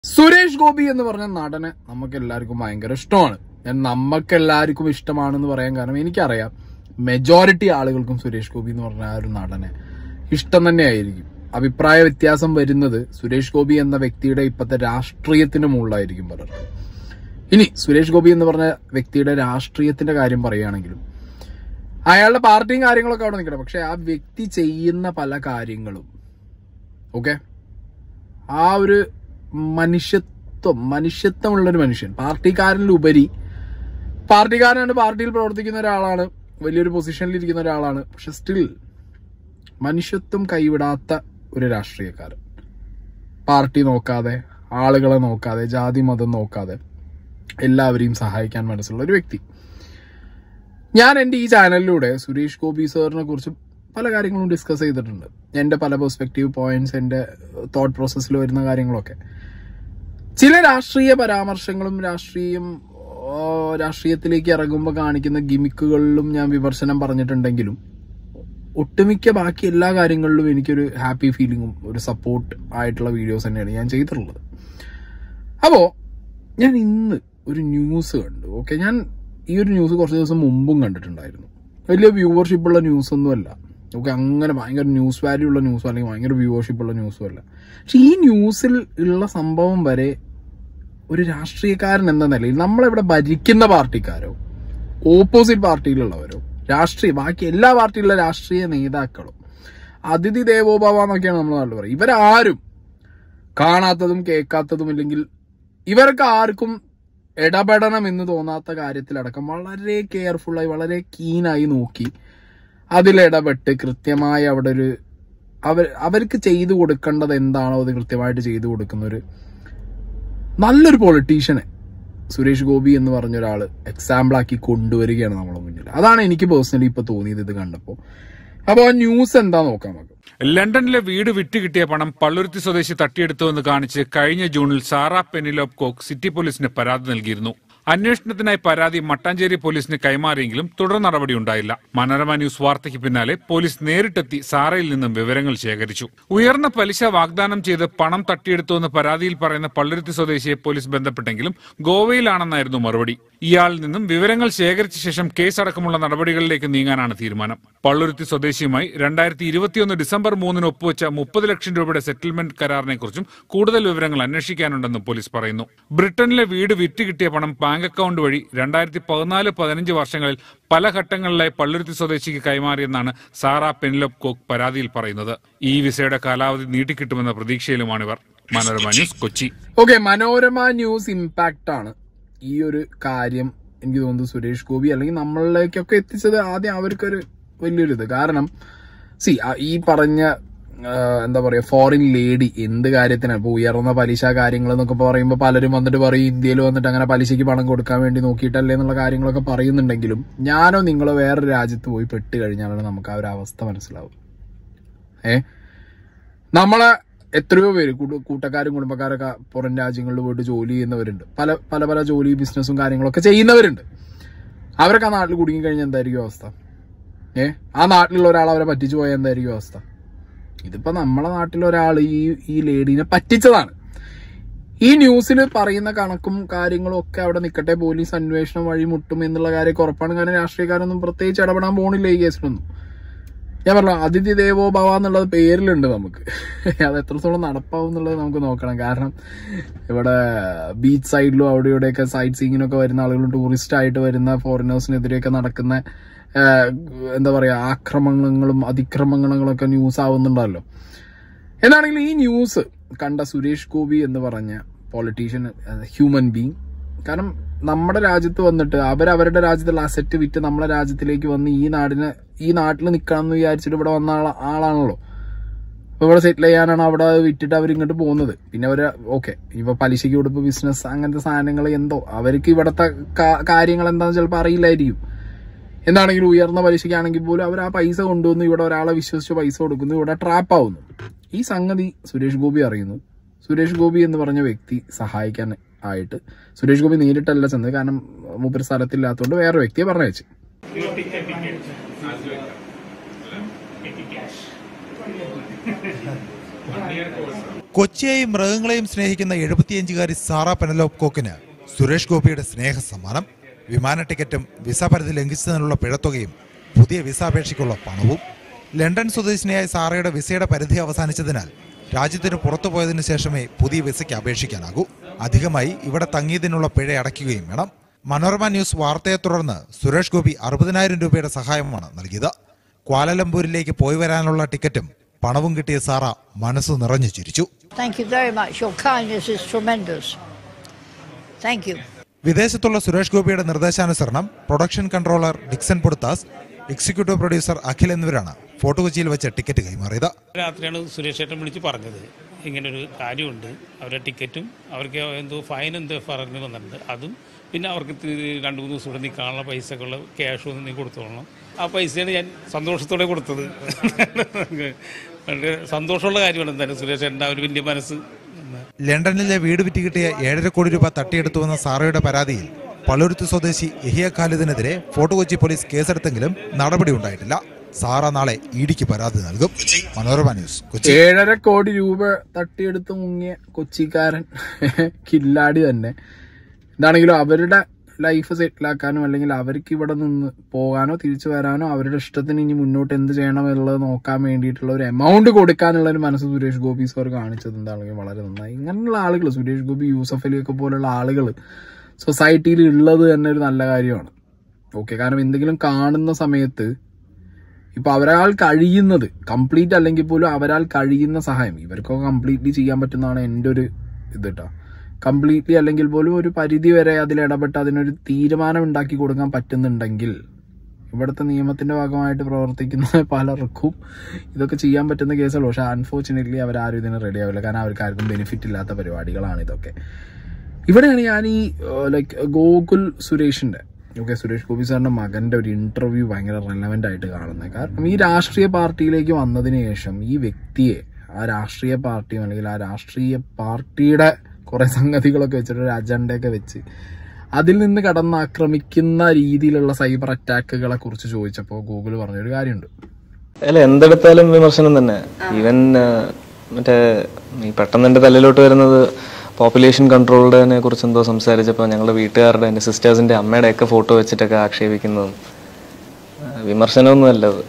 സുരേഷ് ഗോപി എന്ന് പറഞ്ഞ നടനെ നമുക്ക് എല്ലാവർക്കും ഭയങ്കര ഇഷ്ടമാണ് ഞാൻ നമുക്ക് എല്ലാവർക്കും ഇഷ്ടമാണെന്ന് പറയാൻ കാരണം എനിക്കറിയാം മെജോറിറ്റി ആളുകൾക്കും സുരേഷ് ഗോപി എന്ന് പറഞ്ഞ ആ ഒരു നടനെ ഇഷ്ടം തന്നെയായിരിക്കും അഭിപ്രായ വ്യത്യാസം വരുന്നത് സുരേഷ് ഗോപി എന്ന വ്യക്തിയുടെ ഇപ്പോഴത്തെ രാഷ്ട്രീയത്തിന് മുകളിലായിരിക്കും പലർക്കും ഇനി സുരേഷ് ഗോപി എന്ന് പറഞ്ഞ വ്യക്തിയുടെ രാഷ്ട്രീയത്തിന്റെ കാര്യം പറയുകയാണെങ്കിലും അയാളുടെ പാർട്ടിയും കാര്യങ്ങളൊക്കെ അവിടെ നിൽക്കട്ടെ പക്ഷെ ആ വ്യക്തി ചെയ്യുന്ന പല കാര്യങ്ങളും ഓക്കെ ആ ഒരു മനുഷ്യത്വം മനുഷ്യത്വമുള്ളൊരു മനുഷ്യൻ പാർട്ടിക്കാരനിലുപരി പാർട്ടിക്കാരനാണ് പാർട്ടിയിൽ പ്രവർത്തിക്കുന്ന ഒരാളാണ് വലിയൊരു പൊസിഷനിൽ ഇരിക്കുന്ന ഒരാളാണ് പക്ഷെ സ്റ്റിൽ മനുഷ്യത്വം കൈവിടാത്ത ഒരു രാഷ്ട്രീയക്കാരൻ പാർട്ടി നോക്കാതെ ആളുകളെ നോക്കാതെ ജാതി മതം നോക്കാതെ എല്ലാവരെയും സഹായിക്കാൻ മനസ്സുള്ള ഒരു വ്യക്തി ഞാൻ എൻ്റെ ഈ ചാനലിലൂടെ സുരേഷ് ഗോപി സാറിനെ കുറിച്ച് പല കാര്യങ്ങളും ഡിസ്കസ് ചെയ്തിട്ടുണ്ട് എൻ്റെ പല പെർസ്പെക്റ്റീവ് പോയിന്റ്സ് എൻ്റെ തോട്ട് പ്രോസസ്സിൽ വരുന്ന കാര്യങ്ങളൊക്കെ ചില രാഷ്ട്രീയ പരാമർശങ്ങളും രാഷ്ട്രീയം ആ, രാഷ്ട്രീയത്തിലേക്ക് ഇറങ്ങുമ്പോൾ കാണിക്കുന്ന ഗിമിക്കുകളിലും ഞാൻ വിമർശനം പറഞ്ഞിട്ടുണ്ടെങ്കിലും ഒട്ടുമിക്ക ബാക്കി എല്ലാ കാര്യങ്ങളിലും എനിക്കൊരു ഹാപ്പി ഫീലിങ്ങും ഒരു സപ്പോർട്ട് ആയിട്ടുള്ള വീഡിയോസ് തന്നെയാണ് ഞാൻ ചെയ്തിട്ടുള്ളത് അപ്പോൾ ഞാൻ ഇന്ന് ഒരു ന്യൂസ് കണ്ടു ഓക്കെ ഞാൻ ഈ ഒരു ന്യൂസ് കുറച്ച് ദിവസം മുമ്പും കണ്ടിട്ടുണ്ടായിരുന്നു വലിയ വ്യൂവർഷിപ്പ് ഉള്ള ന്യൂസ് ഒന്നുമല്ല ഓക്കെ അങ്ങനെ ഭയങ്കര ന്യൂസ് വാല്യൂ ഉള്ള ന്യൂസോ അല്ലെങ്കിൽ ഭയങ്കര വ്യൂവർഷിപ്പ് ഉള്ള ന്യൂസും അല്ല പക്ഷെ ഈ ന്യൂസിൽ ഉള്ള സംഭവം വരെ ഒരു രാഷ്ട്രീയക്കാരൻ എന്ന നിലയിൽ നമ്മളിവിടെ ഭരിക്കുന്ന പാർട്ടിക്കാരോ ഓപ്പോസിറ്റ് പാർട്ടിയിലുള്ളവരോ രാഷ്ട്രീയ ബാക്കി എല്ലാ പാർട്ടിയിലുള്ള രാഷ്ട്രീയ നേതാക്കളും അതിഥി ദേവോഭവ എന്നൊക്കെയാണ് നമ്മൾ നാട്ടിൽ പറയുക ഇവരാരും കാണാത്തതും കേൾക്കാത്തതും ഇല്ലെങ്കിൽ ഇവർക്ക് ആർക്കും ഇടപെടണം എന്ന് തോന്നാത്ത കാര്യത്തിലടക്കം വളരെ കെയർഫുള്ളായി വളരെ കീനായി നോക്കി അതിലിടപെട്ട് കൃത്യമായി അവിടെ ഒരു അവർ അവർക്ക് ചെയ്തു കൊടുക്കേണ്ടത് എന്താണോ അത് കൃത്യമായിട്ട് ചെയ്തു കൊടുക്കുന്ന ഒരു നല്ലൊരു പൊളിറ്റീഷ്യനെ സുരേഷ് ഗോപി എന്ന് പറഞ്ഞ ഒരാൾ എക്സാമ്പിൾ ആക്കി കൊണ്ടുവരികയാണ് നമ്മളെ മുന്നിൽ അതാണ് എനിക്ക് പേഴ്സണലി ഇപ്പൊ തോന്നിയത് ഇത് കണ്ടപ്പോൾ അപ്പോൾ ആ ന്യൂസ് എന്താ നോക്കാം നമുക്ക് ലണ്ടനിലെ വീട് വിറ്റ് കിട്ടിയ പണം പള്ളുരുത്തി സ്വദേശി തട്ടിയെടുത്തുവെന്ന് കാണിച്ച് കഴിഞ്ഞ ജൂണിൽ സാറ പെനിലോപ് കോക്ക് സിറ്റി പോലീസിന് പരാതി നൽകിയിരുന്നു അന്വേഷണത്തിനായി പരാതി മട്ടാഞ്ചേരി പോലീസിന് കൈമാറിയെങ്കിലും തുടർ നടപടി ഉണ്ടായില്ല മനോരമ ന്യൂസ് വാർത്തയ്ക്ക് പിന്നാലെ പോലീസ് നേരിട്ടെത്തി സാറയിൽ നിന്നും വിവരങ്ങൾ ശേഖരിച്ചു ഉയർന്ന പലിശ വാഗ്ദാനം ചെയ്ത് പണം തട്ടിയെടുത്തുവെന്ന് പരാതിയിൽ പറയുന്ന പള്ളുരുത്തി സ്വദേശിയെ പോലീസ് ബന്ധപ്പെട്ടെങ്കിലും ഗോവയിലാണെന്നായിരുന്നു മറുപടി ഇയാളിൽ നിന്നും വിവരങ്ങൾ ശേഖരിച്ച ശേഷം കേസ് അടക്കമുള്ള നടപടികളിലേക്ക് നീങ്ങാനാണ് തീരുമാനം പള്ളുരുത്തി സ്വദേശിയുമായി രണ്ടായിരത്തി ഇരുപത്തിയൊന്ന് ഡിസംബർ മൂന്നിന് ഒപ്പുവെച്ച മുപ്പത് ലക്ഷം രൂപയുടെ സെറ്റിൽമെന്റ് കരാറിനെ കുറിച്ചും കൂടുതൽ വിവരങ്ങൾ അന്വേഷിക്കാനുണ്ടെന്ന് പോലീസ് പറയുന്നു ബ്രിട്ടനിലെ വീട് വിറ്റ് കിട്ടിയ പണം ബാങ്ക് അക്കൗണ്ട് വഴി രണ്ടായിരത്തി പതിനാല് പതിനഞ്ച് വർഷങ്ങളിൽ പല ഘട്ടങ്ങളിലായി പള്ളുരുത്തി സ്വദേശിക്ക് കൈമാറിയെന്നാണ് സാറ പെൻലോപ് കോക്ക് പരാതിയിൽ പറയുന്നത് ഈ വിസയുടെ കാലാവധി നീട്ടിക്കിട്ടുമെന്ന പ്രതീക്ഷയിലുമാണിവർ Manorama news Kochi okay Manorama news impact ആണ് ഈ ഒരു കാര്യം എനിക്ക് തോന്നുന്നു സുരേഷ് ഗോപി അല്ലെങ്കിൽ നമ്മളിലേക്കൊക്കെ എത്തിച്ചത് ആദ്യം അവർക്കൊരു വലിയൊരു ഇത് കാരണം സി ഈ പറഞ്ഞ ആ, എന്താ പറയാ ഫോറിൻ ലേഡി എന്ത് കാര്യത്തിനാണ് ഇപ്പൊ ഉയർന്ന പലിശ കാര്യങ്ങൾ എന്നൊക്കെ പറയുമ്പോൾ പലരും വന്നിട്ട് പറയും ഇന്ത്യയിൽ വന്നിട്ട് അങ്ങനെ പലിശയ്ക്ക് പണം കൊടുക്കാൻ വേണ്ടി നോക്കിയിട്ടല്ലേ എന്നുള്ള കാര്യങ്ങളൊക്കെ പറയുന്നുണ്ടെങ്കിലും ഞാനോ നിങ്ങളോ വേറെ രാജ്യത്ത് പോയി പെട്ട് കഴിഞ്ഞാലാണ് നമുക്ക് ആ ഒരു അവസ്ഥ മനസ്സിലാവും ഏ നമ്മളെ എത്രയോ പേര് കൂട്ട- കൂട്ടക്കാരും കുടുംബക്കാരൊക്കെ പുറം രാജ്യങ്ങളിൽ പോയിട്ട് ജോലി ചെയ്യുന്നവരുണ്ട് പല പല പല ജോലി ബിസിനസ്സും കാര്യങ്ങളൊക്കെ ചെയ്യുന്നവരുണ്ട് അവരൊക്കെ ആ നാട്ടിൽ കുടുങ്ങി കഴിഞ്ഞാൽ എന്തായിരിക്കും അവസ്ഥ ഏ ആ നാട്ടിലുള്ള ഒരാൾ അവരെ പറ്റിച്ചു പോയാൽ എന്തായിരിക്കും അവസ്ഥ ഇതിപ്പോ നമ്മളെ നാട്ടിലെ ഒരാൾ ഈ ഈ ലേഡീനെ പറ്റിച്ചതാണ് ഈ ന്യൂസിൽ പറയുന്ന കണക്കും കാര്യങ്ങളും ഒക്കെ അവിടെ നിൽക്കട്ടെ പോലീസ് അന്വേഷണം വഴി മുട്ടും എന്നുള്ള കാര്യമൊക്കെ ഉറപ്പാണ് കാരണം രാഷ്ട്രീയക്കാരൊന്നും പ്രത്യേകിച്ച് ഇടപെടാൻ പോണില്ല ഈ കേസിലൊന്നും ഞാൻ പറഞ്ഞു അതിഥി ദേവോ ഭവ എന്നുള്ളത് പേരിലുണ്ട് നമുക്ക് അത് എത്രത്തോളം നടപ്പാവും എന്നുള്ളത് നമുക്ക് നോക്കണം കാരണം ഇവിടെ ബീച്ച് സൈഡിലും അവിടെ ഇവിടെയൊക്കെ സൈറ്റ് സീയിങ്ങിനൊക്കെ വരുന്ന ആളുകളും ടൂറിസ്റ്റ് ആയിട്ട് വരുന്ന ഫോറിനേഴ്സിനെതിരെയൊക്കെ നടക്കുന്ന ആ, എന്താ പറയാ ആക്രമണങ്ങളും അതിക്രമങ്ങളൊക്കെ ന്യൂസ് ആവുന്നുണ്ടല്ലോ എന്നാണെങ്കിൽ ഈ ന്യൂസ് കണ്ട സുരേഷ് ഗോപി എന്ന് പറഞ്ഞ പൊളിറ്റീഷ്യൻ ഹ്യൂമൻ ബീങ് കാരണം നമ്മുടെ രാജ്യത്ത് വന്നിട്ട് അവരവരുടെ രാജ്യത്തുള്ള അസറ്റ് വിറ്റ് നമ്മളെ രാജ്യത്തിലേക്ക് വന്ന് ഈ നാടിനെ ഈ നാട്ടിൽ നിൽക്കണം എന്ന് വിചാരിച്ചിട്ട് ഇവിടെ വന്ന ആള ആളാണല്ലോ അപ്പൊ ഇവിടെ സെറ്റിൽ ചെയ്യാനാണ് അവിടെ വിറ്റിട്ട് അവർ ഇങ്ങോട്ട് പോകുന്നത് പിന്നെ അവര് ഓക്കെ ഇപ്പൊ പലിശയ്ക്ക് കൊടുപ്പ് ബിസിനസ് അങ്ങനത്തെ സാധനങ്ങൾ എന്തോ അവർക്ക് ഇവിടത്തെ കാ- കാര്യങ്ങൾ എന്താണെന്ന് ചിലപ്പോൾ അറിയില്ലായിരിക്കും എന്താണെങ്കിലും ഉയർന്ന പലിശയ്ക്കാണെങ്കിൽ പോലും അവർ ആ പൈസ കൊണ്ടുവന്ന് ഇവിടെ ഒരാളെ വിശ്വസിച്ച് പൈസ കൊടുക്കുന്നു ഇവിടെ ട്രാപ്പ് ആവുന്നു ഈ സംഗതി സുരേഷ് ഗോപി അറിയുന്നു സുരേഷ് ഗോപി എന്ന് പറഞ്ഞ വ്യക്തി സഹായിക്കാൻ ആയിട്ട് സുരേഷ് ഗോപി നേരിട്ടല്ല ചെന്നത് കാരണം മൂപ്പര് സ്ഥലത്തില്ലാത്തതുകൊണ്ട് വേറെ വ്യക്തിയെ പറഞ്ഞയച്ചു Petty cash. കൊച്ചിയെയും മൃഗങ്ങളെയും സ്നേഹിക്കുന്ന എഴുപത്തിയഞ്ചുകാരി സാറ പെനലോപ് കോക്കിന് സുരേഷ് ഗോപിയുടെ സ്നേഹ സമ്മാനം വിമാന ടിക്കറ്റും വിസ പരിധി ലംഘിച്ചതിനുള്ള പിഴത്തുകയും പുതിയ വിസ അപേക്ഷയ്ക്കുള്ള പണവും ലണ്ടൻ സ്വദേശിനിയായ സാറയുടെ വിസയുടെ പരിധി അവസാനിച്ചതിനാൽ രാജ്യത്തിന് പുറത്തു പോയതിനു ശേഷമേ പുതിയ വിസയ്ക്ക് അപേക്ഷിക്കാനാകൂ അധികമായി ഇവിടെ തങ്ങിയതിനുള്ള പിഴ അടയ്ക്കുകയും വേണം മനോരമ ന്യൂസ് വാർത്തയെ തുടർന്ന് സുരേഷ് ഗോപി അറുപതിനായിരം രൂപയുടെ സഹായമാണ് നൽകിയത് ക്വാലലംപൂരിലേക്ക് പോയി വരാനുള്ള ടിക്കറ്റും പണവും കിട്ടിയ സാറ മനസ്സ് നിറഞ്ഞു ചിരിച്ചു Thank you very much. Your kindness is tremendous. Thank you. വിദേശത്തുള്ള സുരേഷ് ഗോപിയുടെ നിർദ്ദേശാനുസരണം production controller Dixon Poduthas executive producer Akhil എന്നിവരാണ് ഫോർട്ട് കൊച്ചിയിൽ വെച്ച് ടിക്കറ്റ് കൈമാറിയത് രാത്രിയാണ് സുരേഷ് ഏട്ടൻ വിളിച്ച് പറഞ്ഞത് ഇങ്ങനൊരു കാര്യമുണ്ട് അവരുടെ ടിക്കറ്റും അവർക്ക് എന്തോ ഫൈൻ എന്തോ പറഞ്ഞു വന്നിട്ടുണ്ട് അതും പിന്നെ അവർക്ക് തി- രണ്ട് മൂന്ന് ദിവസം ഇവിടെ നിൽക്കാനുള്ള പൈസക്കുള്ള ക്യാഷ് ഒന്ന് നീ കൊടുത്തോളണം ആ പൈസയാണ് ഞാൻ സന്തോഷത്തോടെ കൊടുത്തത് വളരെ സന്തോഷമുള്ള കാര്യമാണ് എന്തായാലും സുരേഷ് ഏട്ടൻ്റെ ആ ഒരു വലിയ മനസ്സ് ലണ്ടനിലെ വീട് വിറ്റ് കിട്ടിയ ഏഴര കോടി രൂപ തട്ടിയെടുത്തുവെന്ന സാറയുടെ പരാതിയിൽ പള്ളുരുത്ത് സ്വദേശി എഹിയ ഖാലിദിനെതിരെ ഫോർട്ട് കൊച്ചി പോലീസ് കേസെടുത്തെങ്കിലും നടപടി ഉണ്ടായിട്ടില്ല സാറ നാളെ ഇഡിക്ക് പരാതി നൽകും മനോരമ ന്യൂസ് കൊച്ചി ഏഴര കോടി രൂപ തട്ടിയെടുത്ത് മുങ്ങിയ കൊച്ചിക്കാരൻ കില്ലാടി തന്നെ എന്താണെങ്കിലും അവരുടെ ലൈഫ് സെറ്റിലാക്കാനോ അല്ലെങ്കിൽ അവർക്ക് ഇവിടെ നിന്ന് പോകാനോ തിരിച്ചു വരാനോ അവരുടെ ഇഷ്ടത്തിന് ഇനി മുന്നോട്ട് എന്ത് ചെയ്യണം എന്നുള്ളത് നോക്കാൻ വേണ്ടിയിട്ടുള്ള ഒരു എമൗണ്ട് കൊടുക്കാനുള്ള ഒരു മനസ്സ് സുരേഷ് ഗോപി സാർ കാണിച്ചത് എന്താണെങ്കിൽ വളരെ നന്നായി ഇങ്ങനെയുള്ള ആളുകൾ സുരേഷ് ഗോപി യൂസഫ് അലി ഒക്കെ പോലുള്ള ആളുകൾ സൊസൈറ്റിയിൽ ഉള്ളത് തന്നെ ഒരു നല്ല കാര്യമാണ് ഓക്കെ കാരണം എന്തെങ്കിലും കാണുന്ന സമയത്ത് ഇപ്പൊ അവരാൾ കഴിയുന്നത് കംപ്ലീറ്റ് അല്ലെങ്കിൽ പോലും അവരാൾ കഴിയുന്ന സഹായം ഇവർക്കൊക്കെ കംപ്ലീറ്റ്ലി ചെയ്യാൻ പറ്റുന്നതാണ് എൻ്റെ ഒരു ഇത് കേട്ടോ കംപ്ലീറ്റ്ലി അല്ലെങ്കിൽ പോലും ഒരു പരിധി വരെ അതിൽ ഇടപെട്ട് അതിനൊരു തീരുമാനം ഉണ്ടാക്കി കൊടുക്കാൻ പറ്റുന്നുണ്ടെങ്കിൽ ഇവിടുത്തെ നിയമത്തിന്റെ ഭാഗമായിട്ട് പ്രവർത്തിക്കുന്ന പലർക്കും ഇതൊക്കെ ചെയ്യാൻ പറ്റുന്ന കേസുകൾ പക്ഷെ അൺഫോർച്ചുനേറ്റ്ലി അവരാരും ഇതിന് റെഡി ആവില്ല കാരണം അവർക്ക് ആർക്കും ബെനിഫിറ്റ് ഇല്ലാത്ത പരിപാടികളാണ് ഇതൊക്കെ ഇവിടെയാണ് ഞാൻ ഈ ലൈക്ക് ഗോകുൽ സുരേഷിന്റെ ഓക്കെ സുരേഷ് ഗോപി സാറിന്റെ മകന്റെ ഒരു ഇന്റർവ്യൂ ഭയങ്കര റെലവെന്റ് ആയിട്ട് കാണുന്നത് കാരണം ഈ രാഷ്ട്രീയ പാർട്ടിയിലേക്ക് വന്നതിന് ശേഷം ഈ വ്യക്തിയെ ആ രാഷ്ട്രീയ പാർട്ടിയും അല്ലെങ്കിൽ ആ രാഷ്ട്രീയ പാർട്ടിയുടെ കുറെ സംഗതികളൊക്കെ വെച്ചിട്ട് ഒരു അജണ്ടയൊക്കെ വെച്ച് അതിൽ നിന്ന് കടന്നാക്രമിക്കുന്ന രീതിയിലുള്ള സൈബർ അറ്റാക്കുകളെ കുറിച്ച് ചോദിച്ചപ്പോൾ ഗൂഗിൾ പറഞ്ഞൊരു കാര്യമുണ്ട് അല്ല എന്തെടുത്താലും വിമർശനം തന്നെ ഈവൻ മറ്റേ ഈ പെട്ടെന്ന് എൻ്റെ തലയിലോട്ട് വരുന്നത് പോപ്പുലേഷൻ കൺട്രോളിനെ കുറിച്ച് എന്തോ സംസാരിച്ചപ്പോൾ ഞങ്ങളുടെ വീട്ടുകാരുടെ എൻ്റെ സിസ്റ്റേഴ്സിൻ്റെ അമ്മയുടെ ഒക്കെ ഫോട്ടോ വെച്ചിട്ടൊക്കെ ആക്ഷേപിക്കുന്നതും ആ, വിമർശനമൊന്നുമല്ല അത്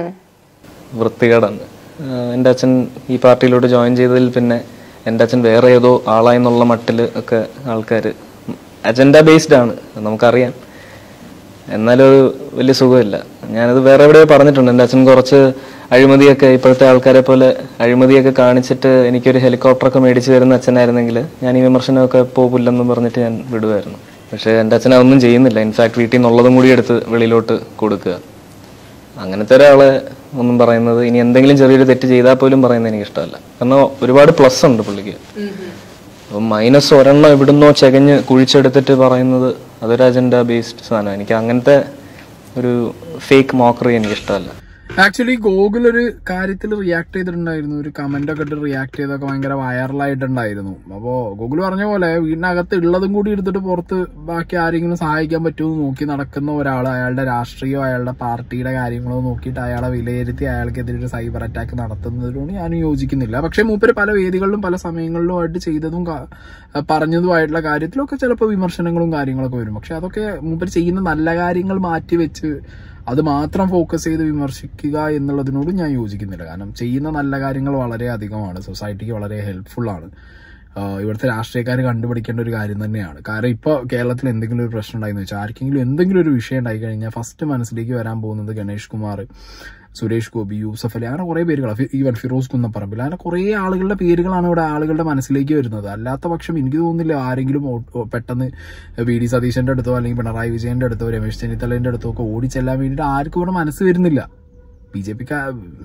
വൃത്തികേടാണ് ആ, എൻ്റെ അച്ഛൻ ഈ പാർട്ടിയിലോട്ട് ജോയിൻ ചെയ്തതിൽ പിന്നെ എൻ്റെ അച്ഛൻ വേറെ ഏതോ ആളായെന്നുള്ള മട്ടിൽ ഒക്കെ ആൾക്കാർ അജണ്ട ബേസ്ഡ് ആണ് അത് നമുക്കറിയാം എന്നാലും അത് വലിയ സുഖമില്ല ഞാനത് വേറെ എവിടെയോ പറഞ്ഞിട്ടുണ്ട് എൻ്റെ അച്ഛൻ കുറച്ച് അഴിമതിയൊക്കെ ഇപ്പോഴത്തെ ആൾക്കാരെ പോലെ അഴിമതിയൊക്കെ കാണിച്ചിട്ട് എനിക്കൊരു ഹെലികോപ്റ്ററൊക്കെ മേടിച്ച് തരുന്ന അച്ഛനായിരുന്നെങ്കിൽ ഞാൻ ഈ വിമർശനമൊക്കെ പോകില്ലെന്ന് പറഞ്ഞിട്ട് ഞാൻ വിടുമായിരുന്നു പക്ഷേ എൻ്റെ അച്ഛൻ അതൊന്നും ചെയ്യുന്നില്ല ഇൻഫാക്ട് വീട്ടിൽ നിന്നുള്ളതും കൂടി എടുത്ത് വെളിയിലോട്ട് കൊടുക്കുക അങ്ങനത്തെ ഒരാളെ ഒന്നും പറയുന്നത് ഇനി എന്തെങ്കിലും ചെറിയൊരു തെറ്റ് ചെയ്താൽ പോലും പറയുന്നത് എനിക്ക് ഇഷ്ടമല്ല കാരണം ഒരുപാട് പ്ലസ് ഉണ്ട് പുള്ളിക്ക് അപ്പം മൈനസ് ഒരെണ്ണം എവിടുന്നോ ചെകഞ്ഞ് കുഴിച്ചെടുത്തിട്ട് പറയുന്നത് അതൊരു അജണ്ട ബേസ്ഡ് സാധനം എനിക്ക് അങ്ങനത്തെ ഒരു ഫേക്ക് മോക്കറി എനിക്ക് ഇഷ്ടമല്ല ആക്ച്വലി ഗൂഗിൾ ഒരു കാര്യത്തിൽ റിയാക്ട് ചെയ്തിട്ടുണ്ടായിരുന്നു ഒരു കമന്റ് ഒക്കെ ഇട്ട് റിയാക്ട് ചെയ്തൊക്കെ ഭയങ്കര വൈറലായിട്ടുണ്ടായിരുന്നു അപ്പോ ഗൂഗിൾ പറഞ്ഞ പോലെ വീടിനകത്ത് ഉള്ളതും കൂടി എടുത്തിട്ട് പുറത്ത് ബാക്കി ആരെങ്കിലും സഹായിക്കാൻ പറ്റുമോ എന്ന് നോക്കി നടക്കുന്ന ഒരാൾ അയാളുടെ രാഷ്ട്രീയമോ അയാളുടെ പാർട്ടിയുടെ കാര്യങ്ങളോ നോക്കിയിട്ട് അയാളെ വിലയിരുത്തി അയാൾക്കെതിരെ ഒരു സൈബർ അറ്റാക്ക് നടത്തുന്നതിനോട് ഞാൻ യോജിക്കുന്നില്ല പക്ഷെ മൂപ്പര് പല വേദികളിലും പല സമയങ്ങളിലുമായിട്ട് ചെയ്തതും ക- പറഞ്ഞതുമായിട്ടുള്ള കാര്യത്തിലൊക്കെ ചിലപ്പോൾ വിമർശനങ്ങളും കാര്യങ്ങളൊക്കെ വരും പക്ഷെ അതൊക്കെ മൂപ്പര് ചെയ്യുന്ന നല്ല കാര്യങ്ങൾ മാറ്റി വെച്ച് അത് മാത്രം ഫോക്കസ് ചെയ്ത് വിമർശിക്കുക എന്നുള്ളതിനോട് ഞാൻ യോജിക്കുന്നില്ല കാരണം ചെയ്യുന്ന നല്ല കാര്യങ്ങൾ വളരെ അധികമാണ് സൊസൈറ്റിക്ക് വളരെ ഹെൽപ്ഫുൾ ആണ് ആഹ് ഇവിടുത്തെ രാഷ്ട്രീയക്കാർ കണ്ടുപിടിക്കേണ്ട ഒരു കാര്യം തന്നെയാണ് കാരണം ഇപ്പോൾ കേരളത്തിൽ എന്തെങ്കിലും ഒരു പ്രശ്നം ഉണ്ടായെന്ന് വെച്ചാൽ ആർക്കെങ്കിലും എന്തെങ്കിലും ഒരു വിഷയം ഉണ്ടായി കഴിഞ്ഞാൽ ഫസ്റ്റ് മനസ്സിലേക്ക് വരാൻ പോകുന്നത് ഗണേഷ് കുമാർ സുരേഷ് ഗോപി യൂസഫ് അലി അങ്ങനെ കുറെ പേരുകളാണ് ഈവൻ ഫിറോസ് കുന്നപ്പറമ്പിൽ അങ്ങനെ കുറെ ആളുകളുടെ പേരുകളാണ് ഇവിടെ ആളുകളുടെ മനസ്സിലേക്ക് വരുന്നത് അല്ലാത്ത പക്ഷം എനിക്ക് തോന്നുന്നില്ല ആരെങ്കിലും ഓ- ഓ- പെട്ടെന്ന് വി ഡി സതീശന്റെ അടുത്തോ അല്ലെങ്കിൽ പിണറായി വിജയന്റെ അടുത്തോ രമേശ് ചെന്നിത്തലേന്റെ അടുത്തോ ഒക്കെ ഓടിച്ചെല്ലാൻ വേണ്ടിയിട്ട് ആർക്കും ഇവിടെ മനസ്സ് വരുന്നില്ല ബി ജെ പിക്ക്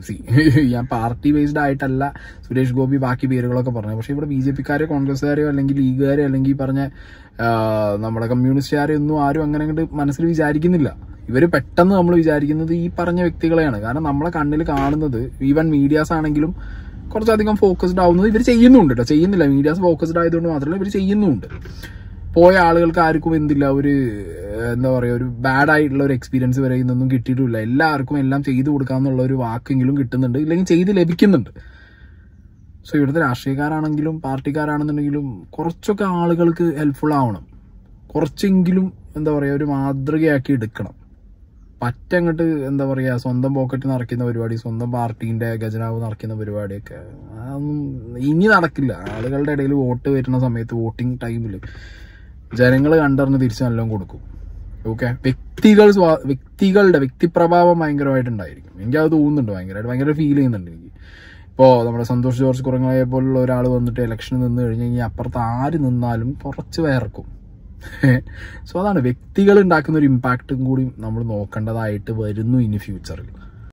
ഞാൻ പാർട്ടി ബേസ്ഡ് ആയിട്ടല്ല സുരേഷ് ഗോപി ബാക്കി പേരുകളൊക്കെ പറഞ്ഞു പക്ഷെ ഇവിടെ ബി ജെ പിക്കാരെയോ കോൺഗ്രസ്സുകാരെയോ അല്ലെങ്കിൽ ലീഗുകാരെയോ അല്ലെങ്കിൽ ഈ പറഞ്ഞ ആ, നമ്മുടെ കമ്മ്യൂണിസ്റ്റുകാരെ ഒന്നും ആരും അങ്ങനെ അങ്ങോട്ട് മനസ്സിൽ വിചാരിക്കുന്നില്ല ഇവര് പെട്ടെന്ന് നമ്മൾ വിചാരിക്കുന്നത് ഈ പറഞ്ഞ വ്യക്തികളെയാണ് കാരണം നമ്മളെ കണ്ണിൽ കാണുന്നത് ഈവൻ മീഡിയാസ് ആണെങ്കിലും കുറച്ചധികം ഫോക്കസ്ഡ് ആവുന്നത് ഇവർ ചെയ്യുന്നുണ്ട് കേട്ടോ ചെയ്യുന്നില്ല മീഡിയാസ് ഫോക്കസ്ഡ് ആയതുകൊണ്ട് മാത്രമല്ല ഇവർ ചെയ്യുന്നുണ്ട് പോയ ആളുകൾക്ക് ആർക്കും എന്തില്ല ഒരു ഏഹ്, എന്താ പറയുക ഒരു ബാഡ് ആയിട്ടുള്ള ഒരു എക്സ്പീരിയൻസ് വരെ ഇന്നൊന്നും കിട്ടിയിട്ടില്ല എല്ലാവർക്കും എല്ലാം ചെയ്തു കൊടുക്കാന്നുള്ള ഒരു വാക്കെങ്കിലും കിട്ടുന്നുണ്ട് ഇല്ലെങ്കിൽ ചെയ്ത് ലഭിക്കുന്നുണ്ട് സോ ഇവിടുത്തെ രാഷ്ട്രീയക്കാരാണെങ്കിലും പാർട്ടിക്കാരാണെന്നുണ്ടെങ്കിലും കുറച്ചൊക്കെ ആളുകൾക്ക് ഹെൽപ്ഫുൾ ആവണം കുറച്ചെങ്കിലും എന്താ പറയുക ഒരു മാതൃകയാക്കി എടുക്കണം പറ്റങ്ങോട്ട് എന്താ പറയുക സ്വന്തം പോക്കറ്റ് നിറയ്ക്കുന്ന പരിപാടി സ്വന്തം പാർട്ടീൻ്റെ ഖജനാവ് നിറയ്ക്കുന്ന പരിപാടിയൊക്കെ അതൊന്നും ഇനി നടക്കില്ല ആളുകളുടെ ഇടയിൽ വോട്ട് വരുന്ന സമയത്ത് വോട്ടിംഗ് ടൈമിൽ ജനങ്ങൾ കണ്ടറിഞ്ഞ് തിരിച്ച് നല്ലോണം കൊടുക്കും ഓക്കെ വ്യക്തികൾ സ്വാ വ്യക്തികളുടെ വ്യക്തിപ്രഭാവം ഭയങ്കരമായിട്ടുണ്ടായിരിക്കും എനിക്കത് തോന്നുന്നുണ്ട് ഭയങ്കരമായിട്ട് ഭയങ്കര ഫീൽ ചെയ്യുന്നുണ്ട് എനിക്ക് ഇപ്പോൾ നമ്മുടെ സന്തോഷ് ജോർജ് കുറങ്ങളെ പോലുള്ള ഒരാൾ വന്നിട്ട് ഇലക്ഷന് നിന്ന് കഴിഞ്ഞ് കഴിഞ്ഞാൽ അപ്പുറത്ത് ആര് നിന്നാലും കുറച്ച് വേർക്കും സോ അതാണ് വ്യക്തികൾ ഉണ്ടാക്കുന്ന ഒരു ഇമ്പാക്റ്റും കൂടി നമ്മൾ നോക്കേണ്ടതായിട്ട് വരുന്നു ഇനി ഫ്യൂച്ചറിൽ